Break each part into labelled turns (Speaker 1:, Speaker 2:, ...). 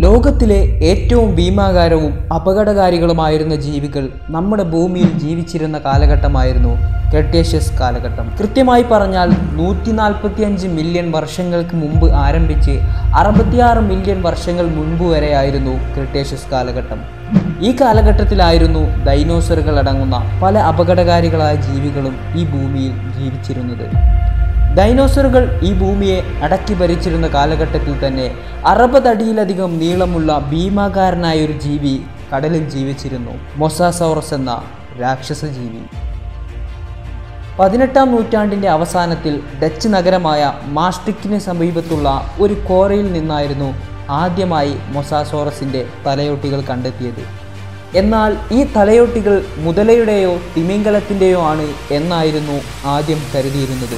Speaker 1: ലോകത്തിലെ ഏറ്റവും ഭീമാകാരവും അപകടകാരികളുമായിരുന്ന ജീവികൾ നമ്മുടെ ഭൂമിയിൽ ജീവിച്ചിരുന്ന കാലഘട്ടമായിരുന്നു ക്രെട്ടേഷ്യസ് കാലഘട്ടം കൃത്യമായി പറഞ്ഞാൽ നൂറ്റി നാൽപ്പത്തിയഞ്ച് മില്യൺ വർഷങ്ങൾക്ക് മുമ്പ് ആരംഭിച്ച് അറുപത്തിയാറ് മില്യൺ വർഷങ്ങൾ മുൻപ് വരെയായിരുന്നു ക്രിട്ടേഷ്യസ് കാലഘട്ടം ഈ കാലഘട്ടത്തിലായിരുന്നു ഡൈനോസറുകൾ അടങ്ങുന്ന പല അപകടകാരികളായ ജീവികളും ഈ ഭൂമിയിൽ ജീവിച്ചിരുന്നത് ഡൈനോസറുകൾ ഈ ഭൂമിയെ അടക്കി ഭരിച്ചിരുന്ന കാലഘട്ടത്തിൽ തന്നെ അറുപതടിയിലധികം നീളമുള്ള ഭീമാകാരനായ ഒരു ജീവി കടലിൽ ജീവിച്ചിരുന്നു മൊസാസൗറസ് എന്ന രാക്ഷസ ജീവി പതിനെട്ടാം നൂറ്റാണ്ടിൻ്റെ അവസാനത്തിൽ ഡച്ച് നഗരമായ മാസ്ട്രിക്കിന് സമീപത്തുള്ള ഒരു കോറയിൽ നിന്നായിരുന്നു ആദ്യമായി മൊസാസോറസിൻ്റെ തലയോട്ടികൾ കണ്ടെത്തിയത് എന്നാൽ ഈ തലയോട്ടികൾ മുതലയുടെയോ തിമിംഗലത്തിൻ്റെയോ ആണ് എന്നായിരുന്നു ആദ്യം കരുതിയിരുന്നത്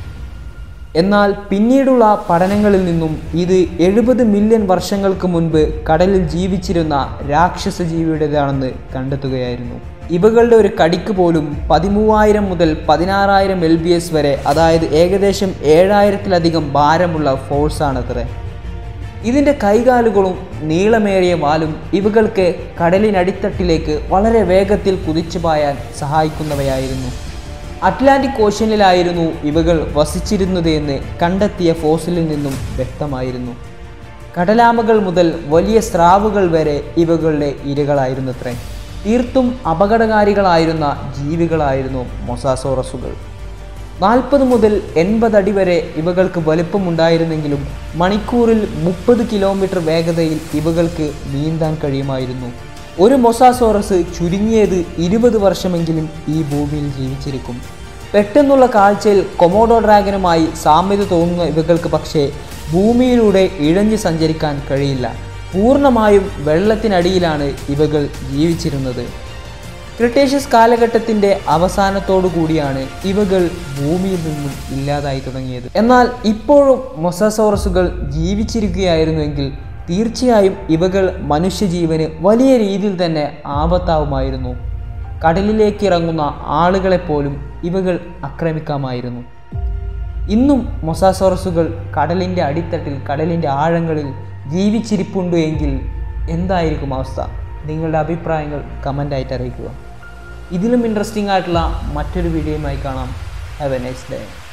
Speaker 1: എന്നാൽ പിന്നീടുള്ള പഠനങ്ങളിൽ നിന്നും ഇത് എഴുപത് മില്യൺ വർഷങ്ങൾക്ക് മുൻപ് കടലിൽ ജീവിച്ചിരുന്ന രാക്ഷസ ജീവിയുടേതാണെന്ന് കണ്ടെത്തുകയായിരുന്നു ഇവകളുടെ ഒരു കടിക്ക് പോലും പതിമൂവായിരം മുതൽ പതിനാറായിരം എൽ ബി എസ് വരെ അതായത് ഏകദേശം ഏഴായിരത്തിലധികം ഭാരമുള്ള ഫോഴ്സാണത്രേ ഇതിൻ്റെ കൈകാലുകളും നീളമേറിയ വാലും ഇവകൾക്ക് കടലിനടിത്തട്ടിലേക്ക് വളരെ വേഗത്തിൽ കുതിച്ചു പായാൻ സഹായിക്കുന്നവയായിരുന്നു അറ്റ്ലാന്റിക് ഓഷ്യനിലായിരുന്നു ഇവകൾ വസിച്ചിരുന്നത് എന്ന് കണ്ടെത്തിയ ഫോസിലിൽ നിന്നും വ്യക്തമായിരുന്നു കടലാമകൾ മുതൽ വലിയ സ്രാവുകൾ വരെ ഇവകളുടെ ഇരകളായിരുന്നത്രേ തീർത്തും അപകടകാരികളായിരുന്ന ജീവികളായിരുന്നു മൊസാസോറസുകൾ നാൽപ്പത് മുതൽ എൺപത് അടി വരെ ഇവകൾക്ക് വലുപ്പമുണ്ടായിരുന്നെങ്കിലും മണിക്കൂറിൽ മുപ്പത് കിലോമീറ്റർ വേഗതയിൽ ഇവകൾക്ക് നീന്താൻ കഴിയുമായിരുന്നു ഒരു മൊസാസോറസ് ചുരുങ്ങിയത് ഇരുപത് വർഷമെങ്കിലും ഈ ഭൂമിയിൽ ജീവിച്ചിരിക്കും പെട്ടെന്നുള്ള കാഴ്ചയിൽ കൊമോഡോ ഡ്രാഗനുമായി സാമ്യത തോന്നുന്ന ഇവകൾക്ക് പക്ഷേ ഭൂമിയിലൂടെ ഇഴഞ്ഞു സഞ്ചരിക്കാൻ കഴിയില്ല പൂർണ്ണമായും വെള്ളത്തിനടിയിലാണ് ഇവകൾ ജീവിച്ചിരുന്നത് ക്രിട്ടേഷ്യസ് കാലഘട്ടത്തിൻ്റെ അവസാനത്തോടു കൂടിയാണ് ഇവകൾ ഭൂമിയിൽ നിന്നും ഇല്ലാതായി തുടങ്ങിയത് എന്നാൽ ഇപ്പോഴും മൊസാസോറസുകൾ ജീവിച്ചിരിക്കുകയായിരുന്നുവെങ്കിൽ തീർച്ചയായും ഇവകൾ മനുഷ്യജീവന് വലിയ രീതിയിൽ തന്നെ ആപത്താവുമായിരുന്നു കടലിലേക്ക് ഇറങ്ങുന്ന ആളുകളെപ്പോലും ഇവകൾ ആക്രമിക്കാമായിരുന്നു ഇന്നും മൊസാസോറസുകൾ കടലിൻ്റെ അടിത്തട്ടിൽ കടലിൻ്റെ ആഴങ്ങളിൽ ജീവിച്ചിരിപ്പുണ്ട് എങ്കിൽ എന്തായിരിക്കും അവസ്ഥ നിങ്ങളുടെ അഭിപ്രായങ്ങൾ കമൻ്റായിട്ട് അറിയിക്കുക ഇതിലും ഇൻട്രസ്റ്റിംഗ് ആയിട്ടുള്ള മറ്റൊരു വീഡിയോയുമായി കാണാം ഹാവ് എ നൈസ് ഡേ